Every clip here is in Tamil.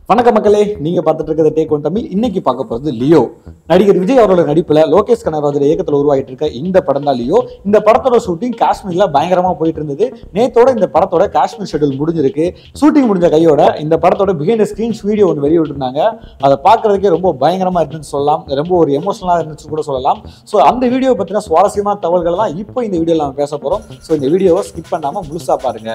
வணக்க மக்களே நீங்க பார்த்துட்டு இருக்கிறது டேக் ஒன் தமிழ் இன்னைக்கு பார்க்க போறது லியோ நடிகர் விஜய் அவரோட நடிப்புல லோகேஷ் கனகராஜோட இயக்கத்துல உருவாகிட்டு இருக்க இந்த படம் தான் லியோ இந்த படத்தோட ஷூட்டிங் காஷ்மீர்ல பயங்கரமா போயிட்டு இருந்தது நேத்தோட இந்த படத்தோட காஷ்மீர் ஷெட்யூல் முடிஞ்சிருக்கு ஷூட்டிங் முடிஞ்ச கையோட இந்த படத்தோட பிஹைண்ட் ஸ்கிரீன்ஸ் வீடியோ ஒன்று வெளியிட்டிருந்தாங்க அதை பார்க்கறதுக்கே ரொம்ப பயங்கரமா இருந்துன்னு சொல்லலாம் ரொம்ப ஒரு எமோஷனலா இருந்துச்சு கூட சொல்லலாம் ஸோ அந்த வீடியோ பத்தின சுவாரஸ்யமான தகவல்கள் தான் இப்போ இந்த வீடியோல நம்ம பேச போறோம் ஸோ இந்த வீடியோவை ஸ்கிப் பண்ணாம முழுசா பாருங்க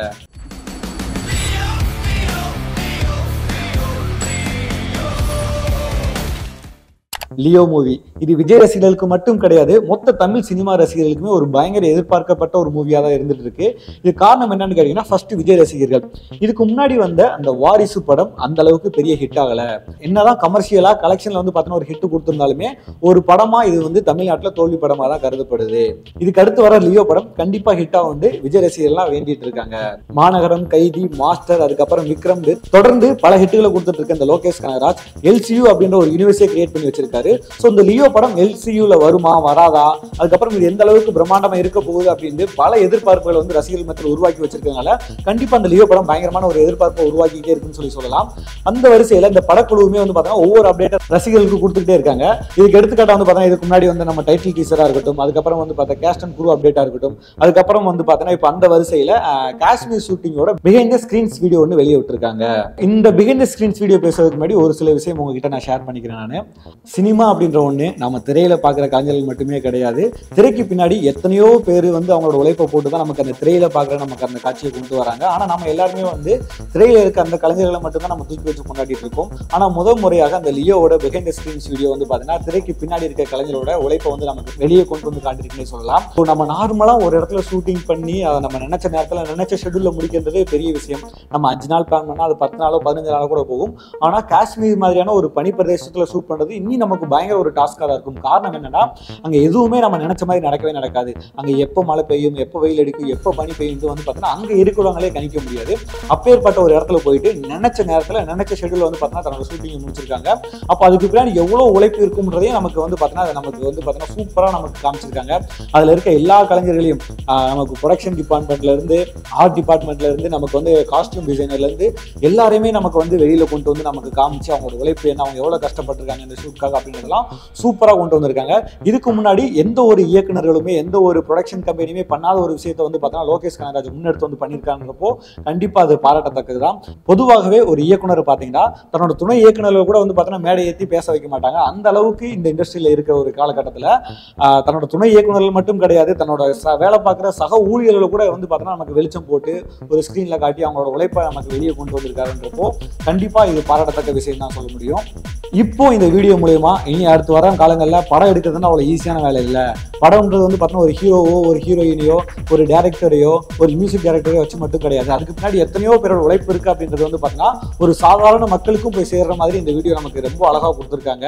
லியோ மூவி இது விஜய் ரசிகர்களுக்கு மட்டும் கிடையாது மொத்த தமிழ் சினிமா ரசிகர்களுக்குமே ஒரு பயங்கர எதிர்பார்க்கப்பட்ட ஒரு மூவியாக தான் இருந்துட்டு இருக்கு இது காரணம் என்னன்னு கேட்டீங்கன்னா ஃபர்ஸ்ட் விஜய் ரசிகர்கள் இதுக்கு முன்னாடி வந்த அந்த வாரிசு படம் அந்த அளவுக்கு பெரிய ஹிட் ஆகல என்னதான் கமர்ஷியலா கலெக்ஷன்ல வந்து பார்த்தீங்கன்னா ஒரு ஹிட் கொடுத்திருந்தாலுமே ஒரு படமா இது வந்து தமிழ்நாட்டில் தோல்வி படமா தான் கருதப்படுது இதுக்கு அடுத்து வர லியோ படம் கண்டிப்பா ஹிட் ஆகுண்டு விஜய் ரசிகர்கள்லாம் வேண்டிட்டு இருக்காங்க மாநகரம் கைதி மாஸ்டர் அதுக்கப்புறம் விக்ரம் தொடர்ந்து பல ஹிட்டுகளை கொடுத்துட்டு இருக்க இந்த லோகேஷ் கனகராஜ் எல்சியூ அப்படின்ற ஒரு யூனிவர்ஸே கிரியேட் பண்ணி வச்சிருக்காரு ஸோ இந்த லியோ படம் எல்சியூல வருமா வராதா அதுக்கப்புறம் இது எந்த அளவுக்கு பிரம்மாண்டமா இருக்க போகுது அப்படின்னு பல எதிர்பார்ப்புகளை வந்து ரசிகர்கள் மத்தியில் உருவாக்கி வச்சிருக்கனால கண்டிப்பா அந்த லியோ படம் பயங்கரமான ஒரு எதிர்பார்ப்பை உருவாக்கிட்டே இருக்குன்னு சொல்லி சொல்லலாம் அந்த வரிசையில இந்த படக்குழுவுமே வந்து பார்த்தீங்கன்னா ஒவ்வொரு அப்டேட் ரசிகர்களுக்கு கொடுத்துக்கிட்டே இருக்காங்க இதுக்கு எடுத்துக்காட்டா வந்து பார்த்தீங்கன்னா இதுக்கு முன்னாடி வந்து நம்ம டைட்டில் டீசரா இருக்கட்டும் அதுக்கப்புறம் வந்து பார்த்தா கேஸ்ட் அண்ட் குரூ அப்டேட்டா இருக்கட்டும் அதுக்கப்புறம் வந்து பார்த்தீங்கன்னா இப்போ அந்த வரிசையில அஹ், காஷ்மீர் ஷூட்டிங்கோட பிஹைண்ட் த ஸ்கிரீன்ஸ் வீடியோ ஒன்று வெளியே விட்டுருக்காங்க இந்த பிஹைண்ட் த ஸ்கிரீன்ஸ் வீடியோ பேசுறதுக்கு முன்னாடி ஒரு சில விஷயம் உங்ககிட்ட நான் ஷேர் பண்ணிக்கிறேன் நான் சினிமா அப்படின்ற ஒன்று நம்ம திரையில பார்க்குற கலைஞர்கள் மட்டுமே கிடையாது திரைக்கு பின்னாடி எத்தனையோ பேர் வந்து அவங்களோட உழைப்பை போட்டு தான் நமக்கு அந்த திரையில பார்க்குற நமக்கு அந்த காட்சியை கொண்டு வராங்க ஆனால் நம்ம எல்லாருமே வந்து திரையில இருக்க அந்த கலைஞர்களை மட்டும்தான் நம்ம தூக்கி வச்சு கொண்டாடிட்டு இருக்கோம் ஆனால் முதல் முறையாக அந்த லியோவோட பிஹைண்ட் ஸ்கிரீன்ஸ் வீடியோ வந்து பார்த்தீங்கன்னா திரைக்கு பின்னாடி இருக்க கலைஞரோட உழைப்பை வந்து நமக்கு வெளியே கொண்டு வந்து காட்டிருக்குன்னே சொல்லலாம் ஸோ நம்ம நார்மலாக ஒரு இடத்துல ஷூட்டிங் பண்ணி அதை நம்ம நினைச்ச நேரத்தில் நினைச்ச ஷெட்யூலில் முடிக்கின்றதே பெரிய விஷயம் நம்ம அஞ்சு நாள் பிளான் பண்ணால் அது பத்து நாளோ பதினஞ்சு நாளோ கூட போகும் ஆனால் காஷ்மீர் மாதிரியான ஒரு பனி பிரதேசத்தில் ஷூட் பண்ணுறது இன்னும் நமக்கு பயங்கர ஒரு டாஸ்காக தான் இருக்கும் காரணம் என்னன்னா அங்கே எதுவுமே நம்ம நினைச்ச மாதிரி நடக்கவே நடக்காது அங்கே எப்போ மழை பெய்யும் எப்போ வெயில் அடிக்கும் எப்போ பனி பெய்யும் வந்து பார்த்தீங்கன்னா அங்கே இருக்கிறவங்களே கணிக்க முடியாது அப்பேற்பட்ட ஒரு இடத்துல போயிட்டு நினைச்ச நேரத்தில் நினைச்ச ஷெட்யூல் வந்து பார்த்தீங்கன்னா தன்னோட ஷூட்டிங் முடிச்சிருக்காங்க அப்போ அதுக்கு பின்னாடி எவ்வளோ உழைப்பு இருக்கும்ன்றதையும் நமக்கு வந்து பார்த்தீங்கன்னா அது நமக்கு வந்து பார்த்தீங்கன்னா சூப்பராக நமக்கு காமிச்சிருக்காங்க அதில் இருக்க எல்லா கலைஞர்களையும் ஆஹ், நமக்கு ப்ரொடக்ஷன் டிபார்ட்மெண்ட்ல இருந்து ஆர்ட் டிபார்ட்மெண்ட்ல இருந்து நமக்கு வந்து காஸ்டியூம் டிசைனர்ல இருந்து எல்லாரையுமே நமக்கு வந்து வெளியில கொண்டு வந்து நமக்கு காமிச்சு அவங்களோட உழைப்பு என்ன அவங்க எவ்வளவு கஷ்டப்பட்டிருக்காங்க இந்த ஷூட்காக அப்படின்றதெல்லாம் சூப்பராக கொண்டு வந்திருக்காங்க இதுக்கு முன்னாடி எந்த ஒரு இயக்குனர்களுமே எந்த ஒரு ப்ரொடக்ஷன் கம்பெனியுமே பண்ணாத ஒரு விஷயத்தை வந்து பார்த்தோன்னா லோகேஷ் கனகராஜ் முன்னெடுத்து வந்து பண்ணியிருக்காங்கிறப்போ கண்டிப்பா அது பாராட்டத்தக்கது தான் பொதுவாகவே ஒரு இயக்குனர் பார்த்தீங்கன்னா தன்னோட துணை இயக்குனர்கள் கூட வந்து பார்த்தோன்னா மேடை ஏற்றி பேச வைக்க மாட்டாங்க அந்த அளவுக்கு இந்த இண்டஸ்ட்ரியில் இருக்க ஒரு காலகட்டத்தில் ஆஹ் தன்னோட துணை இயக்குனர்கள் மட்டும் கிடையாது தன்னோட ச- வேலை பார்க்குற சக ஊழியர்கள் கூட வந்து பார்த்தோன்னா நமக்கு வெளிச்சம் போட்டு ஒரு ஸ்க்ரீனில் காட்டி அவங்களோட உழைப்பை நமக்கு வெளியே கொண்டு வந்திருக்காருன்றப்போ கண்டிப்பாக இது பாராட்டத்தக்க விஷயம் தான் சொல்ல முடியும் இப்போ இந்த வீடியோ மூலயமா இனி அடுத்து வர காலங்களில் படம் எடுக்கிறதுனா அவ்வளோ ஈஸியான வேலை இல்லை படம்ன்றது வந்து பார்த்தோன்னா ஒரு ஹீரோவோ ஒரு ஹீரோயினையோ ஒரு டேரக்டரையோ ஒரு மியூசிக் டேரக்டரையோ வச்சு மட்டும் கிடையாது அதுக்கு பின்னாடி எத்தனையோ பேரோட உழைப்பு இருக்கு அப்படின்றது வந்து பார்த்தீங்கன்னா ஒரு சாதாரண மக்களுக்கும் போய் சேர்ற மாதிரி இந்த வீடியோ நமக்கு ரொம்ப அழகாக கொடுத்துருக்காங்க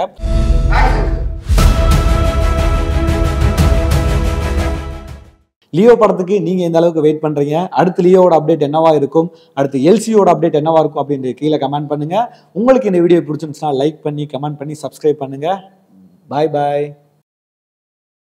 லியோ படத்துக்கு நீங்க எந்த அளவுக்கு வெயிட் பண்றீங்க அடுத்து லியோவோட அப்டேட் என்னவா இருக்கும் அடுத்து எல்சியோட அப்டேட் என்னவா இருக்கும் அப்படின்ற கீழே கமெண்ட் பண்ணுங்க உங்களுக்கு இந்த வீடியோ பிடிச்சிருந்துச்சுன்னா லைக் பண்ணி கமெண்ட் பண்ணி சப்ஸ்கிரைப் பண்ணுங்க பாய் பாய்